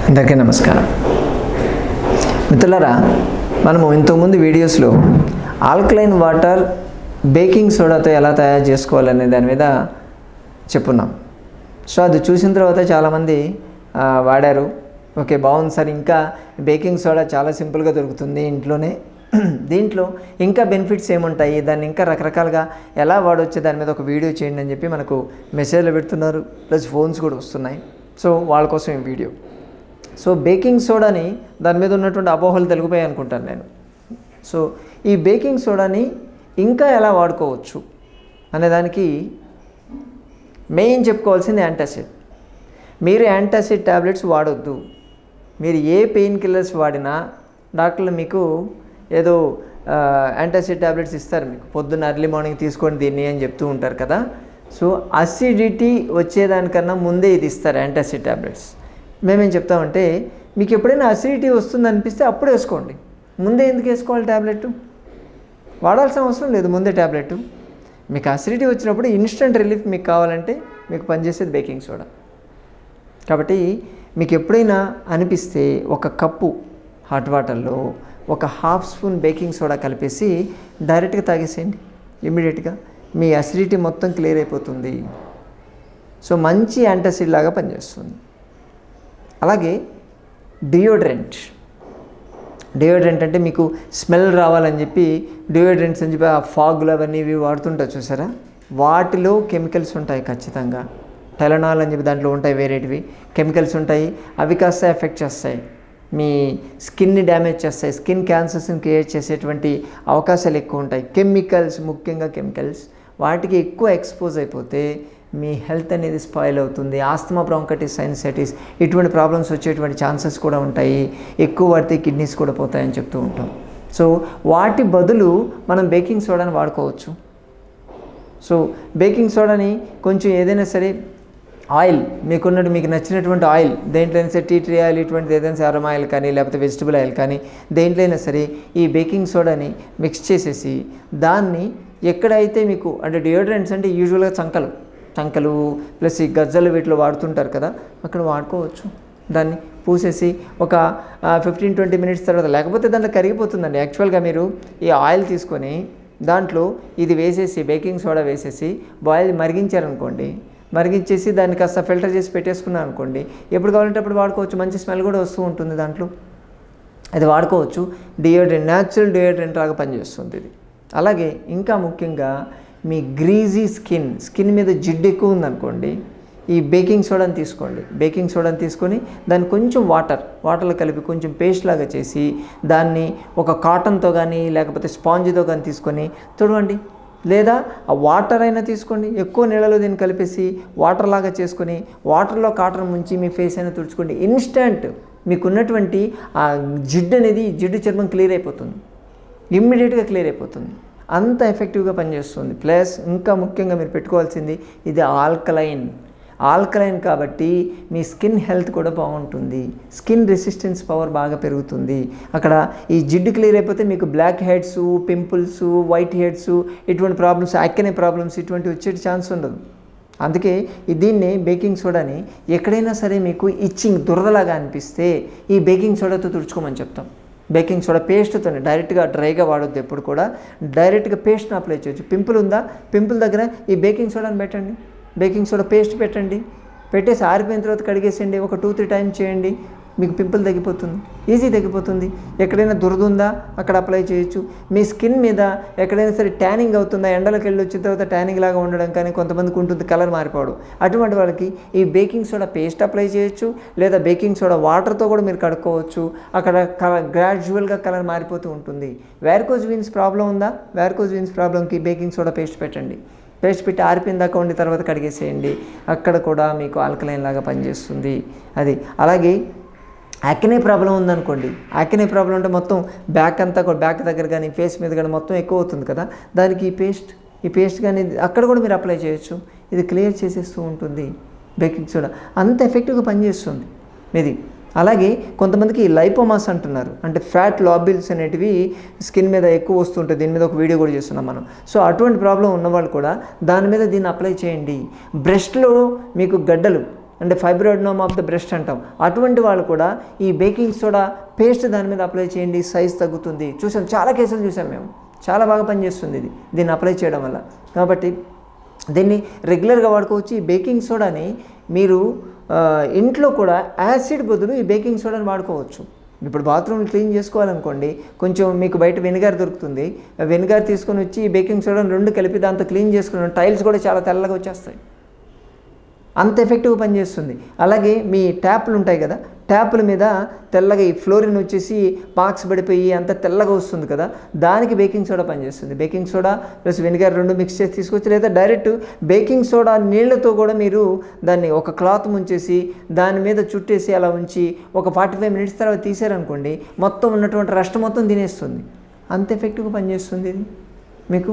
అందరికీ నమస్కారం మిత్రులారా మనము ఇంతకుముందు వీడియోస్లో ఆల్కలైన్ వాటర్ బేకింగ్ సోడాతో ఎలా తయారు చేసుకోవాలనే దాని మీద చెప్పున్నాం సో అది చూసిన తర్వాత చాలామంది ఆ, వాడారు ఓకే బాగుంది సార్ ఇంకా బేకింగ్ సోడా చాలా సింపుల్గా దొరుకుతుంది ఇంట్లోనే దీంట్లో ఇంకా బెనిఫిట్స్ ఏముంటాయి దాన్ని ఇంకా రకరకాలుగా ఎలా వాడవచ్చు దాని మీద ఒక వీడియో చేయండి అని చెప్పి మనకు మెసేజ్లు పెడుతున్నారు ప్లస్ ఫోన్స్ కూడా వస్తున్నాయి సో వాళ్ళ కోసం ఈ వీడియో సో బేకింగ్ సోడాని దాని మీద ఉన్నటువంటి అపోహలు తెలిగిపోయాయి అనుకుంటాను నేను సో ఈ బేకింగ్ సోడాని ఇంకా ఎలా వాడుకోవచ్చు అనేదానికి మెయిన్ చెప్పుకోవాల్సింది యాంటాసిడ్ మీరు యాంటాసిడ్ ట్యాబ్లెట్స్ వాడొద్దు మీరు ఏ పెయిన్ కిల్లర్స్ వాడినా డాక్టర్లు మీకు ఏదో యాంటాసిడ్ ట్యాబ్లెట్స్ ఇస్తారు మీకు పొద్దున్న ఎర్లీ మార్నింగ్ తీసుకోండి దీన్ని అని చెప్తూ ఉంటారు కదా సో అసిడిటీ వచ్చేదానికన్నా ముందే ఇది ఇస్తారు యాంటాసిడ్ ట్యాబ్లెట్స్ మేమేం చెప్తామంటే మీకు ఎప్పుడైనా అసిడిటీ వస్తుంది అనిపిస్తే అప్పుడు వేసుకోండి ముందే ఎందుకు వేసుకోవాలి ట్యాబ్లెట్ వాడాల్సిన అవసరం లేదు ముందే ట్యాబ్లెట్ మీకు అసిడిటీ వచ్చినప్పుడు ఇన్స్టెంట్ రిలీఫ్ మీకు కావాలంటే మీకు పనిచేసేది బేకింగ్ సోడా కాబట్టి మీకు ఎప్పుడైనా అనిపిస్తే ఒక కప్పు హాట్ వాటర్లో ఒక హాఫ్ స్పూన్ బేకింగ్ సోడా కలిపేసి డైరెక్ట్గా తాగేసేయండి ఇమ్మీడియట్గా మీ అసిడిటీ మొత్తం క్లియర్ అయిపోతుంది సో మంచి యాంటాసిడ్ లాగా పనిచేస్తుంది అలాగే డియోడ్రెంట్ డియోడ్రెంట్ అంటే మీకు స్మెల్ రావాలని చెప్పి డియోడ్రెంట్స్ అని చెప్పి ఆ ఫాగ్లు అవన్నీ ఇవి వాడుతుంటారు చూసారా వాటిలో కెమికల్స్ ఉంటాయి ఖచ్చితంగా టెలనాల్ అని చెప్పి దాంట్లో ఉంటాయి వేరేటివి కెమికల్స్ ఉంటాయి అవి కాస్త ఎఫెక్ట్ చేస్తాయి మీ స్కిన్ని డ్యామేజ్ చేస్తాయి స్కిన్ క్యాన్సర్స్ని క్రియేట్ చేసేటువంటి అవకాశాలు ఎక్కువ ఉంటాయి కెమికల్స్ ముఖ్యంగా కెమికల్స్ వాటికి ఎక్కువ ఎక్స్పోజ్ అయిపోతే మీ హెల్త్ అనేది స్పాయిల్ అవుతుంది ఆస్తమా బ్రాంకటిస్ సైనసైటిస్ ఇటువంటి ప్రాబ్లమ్స్ వచ్చేటువంటి ఛాన్సెస్ కూడా ఉంటాయి ఎక్కువ పడితే కిడ్నీస్ కూడా పోతాయని చెప్తూ ఉంటాం సో వాటి బదులు మనం బేకింగ్ సోడాని వాడుకోవచ్చు సో బేకింగ్ సోడాని కొంచెం ఏదైనా సరే ఆయిల్ మీకున్నట్టు మీకు నచ్చినటువంటి ఆయిల్ దేంట్లోనైనా సరే టీ ట్రీ ఆయిల్ ఇటువంటిది ఏదైనా సరే అరమ్ ఆయిల్ కానీ లేకపోతే వెజిటబుల్ ఆయిల్ కానీ దేంట్లో అయినా సరే ఈ బేకింగ్ సోడాని మిక్స్ చేసేసి దాన్ని ఎక్కడైతే మీకు అంటే డియోడ్రెంట్స్ అంటే యూజువల్గా చంకలు చంకలు ప్లస్ ఈ గజ్జలు వీటిలో వాడుతుంటారు కదా అక్కడ వాడుకోవచ్చు దాన్ని పూసేసి ఒక ఫిఫ్టీన్ ట్వంటీ మినిట్స్ తర్వాత లేకపోతే దాంట్లో కరిగిపోతుందండి యాక్చువల్గా మీరు ఈ ఆయిల్ తీసుకొని దాంట్లో ఇది వేసేసి బేకింగ్ సోడా వేసేసి బాయిల్ మరిగించారనుకోండి మరిగించేసి దాన్ని కాస్త ఫిల్టర్ చేసి పెట్టేసుకున్నాను అనుకోండి ఎప్పుడు కావాలంటే అప్పుడు వాడుకోవచ్చు మంచి స్మెల్ కూడా వస్తూ ఉంటుంది దాంట్లో అది వాడుకోవచ్చు డియోడ్రెంట్ న్యాచురల్ డియోడ్రెంట్ లాగా పనిచేస్తుంది ఇది అలాగే ఇంకా ముఖ్యంగా మీ గ్రీజీ స్కిన్ స్కిన్ మీద జిడ్డు ఎక్కువ ఉందనుకోండి ఈ బేకింగ్ సోడాని తీసుకోండి బేకింగ్ సోడాని తీసుకొని దాన్ని కొంచెం వాటర్ వాటర్లో కలిపి కొంచెం పేస్ట్ లాగా చేసి దాన్ని ఒక కాటన్తో కానీ లేకపోతే స్పాంజ్తో కానీ తీసుకొని తుడవండి లేదా ఆ వాటర్ అయినా తీసుకోండి ఎక్కువ నీళ్ళలో దీన్ని కలిపేసి వాటర్ లాగా చేసుకొని వాటర్లో కాటన్ ముంచి మీ ఫేస్ అయినా తుడుచుకోండి ఇన్స్టంట్ మీకున్నటువంటి ఆ జిడ్డు అనేది జిడ్డు చర్మం క్లియర్ అయిపోతుంది ఇమ్మీడియట్గా క్లియర్ అయిపోతుంది అంత ఎఫెక్టివ్గా పనిచేస్తుంది ప్లస్ ఇంకా ముఖ్యంగా మీరు పెట్టుకోవాల్సింది ఇది ఆల్కలైన్ ఆల్కలైన్ కాబట్టి మీ స్కిన్ హెల్త్ కూడా బాగుంటుంది స్కిన్ రెసిస్టెన్స్ పవర్ బాగా పెరుగుతుంది అక్కడ ఈ జిడ్డు క్లియర్ అయిపోతే మీకు black heads pimples white heads ఇటువంటి ప్రాబ్లమ్స్ అక్కనే ప్రాబ్లమ్స్ ఇటువంటి వచ్చే ఛాన్స్ ఉండదు అందుకే ఈ దీన్ని బేకింగ్ సోడాని ఎక్కడైనా సరే మీకు ఇచ్చింగ్ దురదలాగా అనిపిస్తే ఈ బేకింగ్ సోడాతో తుడుచుకోమని చెప్తాం బేకింగ్ సోడా పేస్ట్తో డైరెక్ట్గా డ్రైగా వాడొద్దు ఎప్పుడు కూడా డైరెక్ట్గా పేస్ట్ని అప్లై చేయొచ్చు పింపుల్ ఉందా పింపుల్ దగ్గర ఈ బేకింగ్ సోడాని పెట్టండి బేకింగ్ సోడా పేస్ట్ పెట్టండి పెట్టేసి ఆరిపోయిన తర్వాత కడిగేసేయండి ఒక టూ త్రీ టైమ్స్ చేయండి మీకు పింపుల్ తగ్గిపోతుంది ఈజీ తగ్గిపోతుంది ఎక్కడైనా దురద ఉందా అక్కడ అప్లై చేయొచ్చు మీ స్కిన్ మీద ఎక్కడైనా సరే ట్యానింగ్ అవుతుందా ఎండలకు వెళ్ళి వచ్చిన తర్వాత ట్యానింగ్ లాగా ఉండడం కానీ కొంతమందికి ఉంటుంది కలర్ మారిపోవడం అటువంటి వాళ్ళకి ఈ బేకింగ్ సోడా పేస్ట్ అప్లై చేయొచ్చు లేదా బేకింగ్ సోడా వాటర్తో కూడా మీరు కడుక్కోవచ్చు అక్కడ కలర్ గ్రాడ్యువల్గా కలర్ మారిపోతూ ఉంటుంది వ్యార్కోజ్ వీన్స్ ప్రాబ్లం ఉందా వ్యార్కోజ్ వీన్స్ ప్రాబ్లంకి బేకింగ్ సోడా పేస్ట్ పెట్టండి పేస్ట్ పెట్టి ఆరిపోయిన దాకా ఉండి తర్వాత కడిగేసేయండి అక్కడ కూడా మీకు ఆల్కలైన్ లాగా పనిచేస్తుంది అది అలాగే యాక్నే ప్రాబ్లం ఉందనుకోండి యాక్నే ప్రాబ్లం అంటే మొత్తం బ్యాక్ అంతా కూడా బ్యాక్ దగ్గర కానీ ఫేస్ మీద కానీ మొత్తం ఎక్కువ అవుతుంది కదా దానికి ఈ పేస్ట్ ఈ పేస్ట్ కానీ అక్కడ కూడా మీరు అప్లై చేయొచ్చు ఇది క్లియర్ చేసేస్తూ ఉంటుంది బేకింగ్ సోడా అంత ఎఫెక్టివ్గా పనిచేస్తుంది ఇది అలాగే కొంతమందికి లైపోమాస్ అంటున్నారు అంటే ఫ్యాట్ లాబిల్స్ అనేటివి స్కిన్ మీద ఎక్కువ వస్తుంటాయి దీని మీద ఒక వీడియో కూడా చేస్తున్నాం మనం సో అటువంటి ప్రాబ్లం ఉన్నవాళ్ళు కూడా దాని మీద దీన్ని అప్లై చేయండి బ్రెస్ట్లో మీకు గడ్డలు అంటే ఫైబ్రాయిడ్నోమ్ ఆఫ్ ద బ్రెస్ట్ అంటాం అటువంటి వాళ్ళు కూడా ఈ బేకింగ్ సోడా పేస్ట్ దాని మీద అప్లై చేయండి సైజ్ తగ్గుతుంది చూసాం చాలా కేసులు చూసాం మేము చాలా బాగా పనిచేస్తుంది ఇది దీన్ని అప్లై చేయడం వల్ల కాబట్టి దీన్ని రెగ్యులర్గా వాడుకోవచ్చు ఈ బేకింగ్ సోడాని మీరు ఆ, ఇంట్లో కూడా యాసిడ్ బదులు ఈ బేకింగ్ సోడాని వాడుకోవచ్చు ఇప్పుడు బాత్రూమ్ క్లీన్ చేసుకోవాలనుకోండి కొంచెం మీకు బయట వెనిగర్ దొరుకుతుంది ఆ వెనిగర్ తీసుకొని వచ్చి ఈ బేకింగ్ సోడాని రెండు కలిపి దాంతో క్లీన్ చేసుకుని టైల్స్ కూడా చాలా తెల్లగా వచ్చేస్తాయి అంత ఎఫెక్టివ్ పనిచేస్తుంది అలాగే మీ ట్యాప్లు ఉంటాయి కదా ట్యాప్ల మీద తెల్లగా ఈ ఫ్లోరిన్ వచ్చేసి పాక్స్ పడిపోయి అంత తెల్లగా వస్తుంది కదా దానికి బేకింగ్ సోడా పనిచేస్తుంది బేకింగ్ సోడా ప్లస్ వెనిగర్ రెండు మిక్స్ చేసి తీసుకొచ్చి లేదా డైరెక్ట్ బేకింగ్ సోడా నీళ్ళతో కూడా మీరు దాన్ని ఒక క్లాత్ ముంచేసి దాని మీద చుట్టేసి అలా ఉంచి ఒక ఫార్టీ ఫైవ్ మినిట్స్ తర్వాత తీసారనుకోండి మొత్తం ఉన్నటువంటి రస్ట్ మొత్తం తినేస్తుంది అంత ఎఫెక్టివ్గా పనిచేస్తుంది ఇది మీకు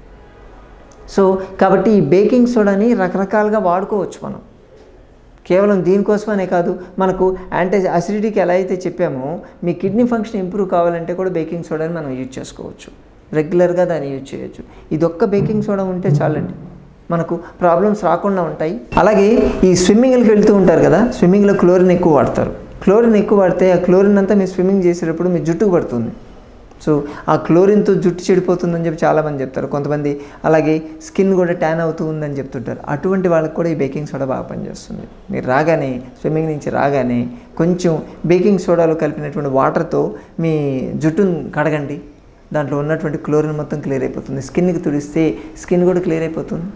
సో కాబట్టి ఈ బేకింగ్ సోడాని రకరకాలుగా వాడుకోవచ్చు మనం కేవలం దీనికోసమనే కాదు మనకు యాంటీ అసిడిటీకి ఎలా అయితే చెప్పామో మీ కిడ్నీ ఫంక్షన్ ఇంప్రూవ్ కావాలంటే కూడా బేకింగ్ సోడాని మనం యూజ్ చేసుకోవచ్చు రెగ్యులర్గా దాన్ని యూజ్ చేయొచ్చు ఇదొక్క బేకింగ్ సోడా ఉంటే చాలండి మనకు ప్రాబ్లమ్స్ రాకుండా ఉంటాయి అలాగే ఈ స్విమ్మింగ్కి వెళ్తూ ఉంటారు కదా స్విమ్మింగ్లో క్లోరిన్ ఎక్కువ వాడతారు క్లోరిన్ ఎక్కువ వాడితే ఆ క్లోరిన్ అంతా మీరు స్విమ్మింగ్ చేసేటప్పుడు మీ జుట్టుకు పడుతుంది సో ఆ క్లోరిన్తో జుట్టు చెడిపోతుందని చెప్పి చాలామంది చెప్తారు కొంతమంది అలాగే స్కిన్ కూడా ట్యాన్ అవుతూ ఉందని చెప్తుంటారు అటువంటి వాళ్ళకి కూడా ఈ బేకింగ్ సోడా బాగా పనిచేస్తుంది మీరు రాగానే స్విమ్మింగ్ నుంచి రాగానే కొంచెం బేకింగ్ సోడాలో కలిపినటువంటి వాటర్తో మీ జుట్టును కడగండి దాంట్లో ఉన్నటువంటి క్లోరిన్ మొత్తం క్లియర్ అయిపోతుంది స్కిన్కి తుడిస్తే స్కిన్ కూడా క్లియర్ అయిపోతుంది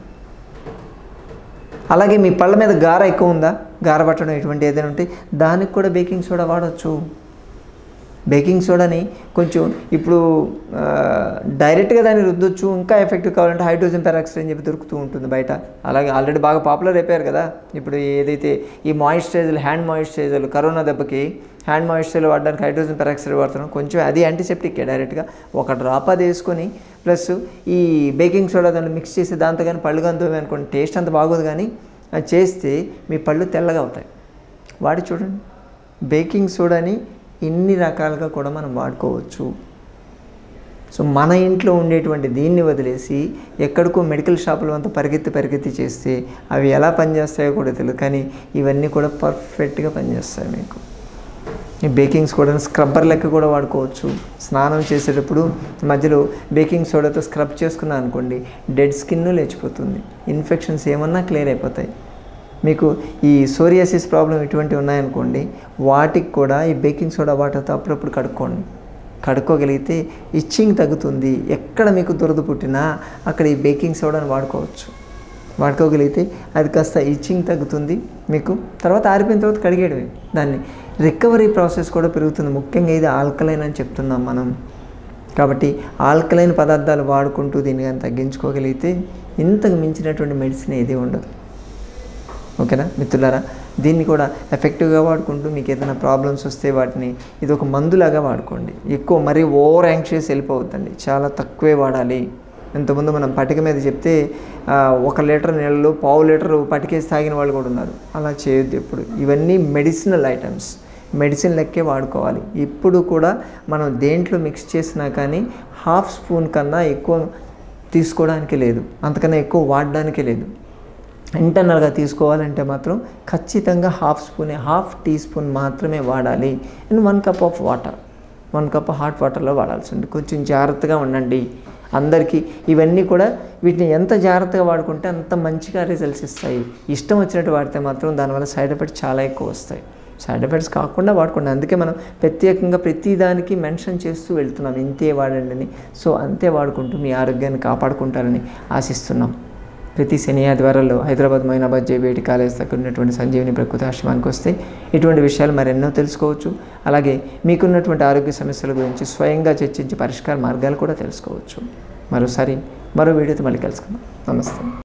అలాగే మీ పళ్ళ మీద గార ఎక్కువ ఉందా గార పట్టడం ఇటువంటి ఏదైనా ఉంటే దానికి కూడా బేకింగ్ సోడా వాడవచ్చు బేకింగ్ సోడాని కొంచెం ఇప్పుడు ఆ, డైరెక్ట్గా దాన్ని రుద్దొచ్చు ఇంకా ఎఫెక్టివ్ కావాలంటే హైడ్రోజన్ పెరాక్సైడ్ అని చెప్పి దొరుకుతూ ఉంటుంది బయట అలాగే ఆల్రెడీ బాగా పాపులర్ అయిపోయారు కదా ఇప్పుడు ఏదైతే ఈ మాయిశ్చరైజర్లు హ్యాండ్ మాయిశ్చరైజర్లు కరోనా దెబ్బకి హ్యాండ్ మాయిశ్చరైజర్ వాడడానికి హైడ్రోజన్ పెరాక్సైడ్ వాడుతున్నాం కొంచెం అది యాంటీసెప్టిక్ డైరెక్ట్గా ఒక డ్రాప్ అది వేసుకొని ప్లస్ ఈ బేకింగ్ సోడా దాన్ని మిక్స్ చేసి దాంతో కానీ పళ్ళు కానీ అనుకోండి టేస్ట్ అంత బాగోదు కానీ అది చేస్తే మీ పళ్ళు తెల్లగా అవుతాయి వాడి చూడండి బేకింగ్ సోడాని ఇన్ని రకాలుగా కూడా మనం వాడుకోవచ్చు సో మన ఇంట్లో ఉండేటువంటి దీన్ని వదిలేసి ఎక్కడికో మెడికల్ షాపులు అంతా పరిగెత్తి పరిగెత్తి చేస్తే అవి ఎలా పనిచేస్తాయో కూడా తెలియదు కానీ ఇవన్నీ కూడా పర్ఫెక్ట్గా పనిచేస్తాయి మీకు ఈ బేకింగ్ సోడాని స్క్రబ్బర్ లెక్క కూడా వాడుకోవచ్చు స్నానం చేసేటప్పుడు మధ్యలో బేకింగ్ సోడాతో స్క్రబ్ చేసుకున్నా అనుకోండి డెడ్ స్కిన్ లేచిపోతుంది ఇన్ఫెక్షన్స్ ఏమన్నా క్లియర్ అయిపోతాయి మీకు ఈ సోరియాసిస్ ప్రాబ్లం ఇటువంటివి ఉన్నాయనుకోండి వాటికి కూడా ఈ బేకింగ్ సోడా వాటర్తో అప్పుడప్పుడు కడుక్కోండి కడుక్కోగలిగితే ఇచ్చింగ్ తగ్గుతుంది ఎక్కడ మీకు దురద పుట్టినా అక్కడ ఈ బేకింగ్ సోడాని వాడుకోవచ్చు వాడుకోగలిగితే అది కాస్త ఇచ్చింగ్ తగ్గుతుంది మీకు తర్వాత ఆరిపోయిన తర్వాత కడిగేయడమే దాన్ని రికవరీ ప్రాసెస్ కూడా పెరుగుతుంది ముఖ్యంగా ఇది ఆల్కలైన్ అని చెప్తున్నాం మనం కాబట్టి ఆల్కలైన్ పదార్థాలు వాడుకుంటూ దీన్ని కానీ తగ్గించుకోగలిగితే ఇంతకు మించినటువంటి మెడిసిన్ ఏది ఉండదు ఓకేనా మిత్రులారా దీన్ని కూడా ఎఫెక్టివ్గా వాడుకుంటూ మీకు ఏదైనా ప్రాబ్లమ్స్ వస్తే వాటిని ఇది ఒక మందులాగా వాడుకోండి ఎక్కువ మరీ ఓవర్ యాంగ్షియస్ వెళ్ళిపోవద్దండి చాలా తక్కువే వాడాలి ఇంతకుముందు మనం పటిక మీద చెప్తే ఆ, ఒక లీటర్ నీళ్ళలో పావు లీటర్ పటికేసి తాగిన వాళ్ళు కూడా ఉన్నారు అలా చేయొద్దు ఎప్పుడు ఇవన్నీ మెడిసినల్ ఐటమ్స్ మెడిసిన్ లెక్కే వాడుకోవాలి ఇప్పుడు కూడా మనం దేంట్లో మిక్స్ చేసినా కానీ హాఫ్ స్పూన్ కన్నా ఎక్కువ తీసుకోవడానికి లేదు అంతకన్నా ఎక్కువ వాడడానికి లేదు ఇంటర్నల్గా తీసుకోవాలంటే మాత్రం ఖచ్చితంగా హాఫ్ స్పూనే హాఫ్ టీ స్పూన్ మాత్రమే వాడాలి and one cup of water one cup hot వాటర్లో వాడాల్సి ఉంది కొంచెం జాగ్రత్తగా ఉండండి అందరికీ ఇవన్నీ కూడా వీటిని ఎంత జాగ్రత్తగా వాడుకుంటే అంత మంచిగా రిజల్ట్స్ ఇస్తాయి ఇష్టం వచ్చినట్టు వాడితే మాత్రం దానివల్ల సైడ్ ఎఫెక్ట్స్ చాలా ఎక్కువ వస్తాయి సైడ్ ఎఫెక్ట్స్ కాకుండా వాడుకోండి అందుకే మనం ప్రత్యేకంగా ప్రతి దానికి మెన్షన్ చేస్తూ వెళ్తున్నాం ఇంతే వాడండి అని సో అంతే వాడుకుంటూ మీ ఆరోగ్యాన్ని కాపాడుకుంటారని ఆశిస్తున్నాం ప్రతి శని ఆదివారాల్లో హైదరాబాద్ మైనాబాద్ జేబీఐటి కాలేజ్ దగ్గర ఉన్నటువంటి సంజీవిని ప్రకృతి ఆశ్రమానికి వస్తే ఇటువంటి విషయాలు మరెన్నో తెలుసుకోవచ్చు అలాగే మీకున్నటువంటి ఆరోగ్య సమస్యల గురించి స్వయంగా చర్చించి పరిష్కార మార్గాలు కూడా తెలుసుకోవచ్చు మరోసారి మరో వీడియోతో మళ్ళీ కలుసుకుందాం నమస్తే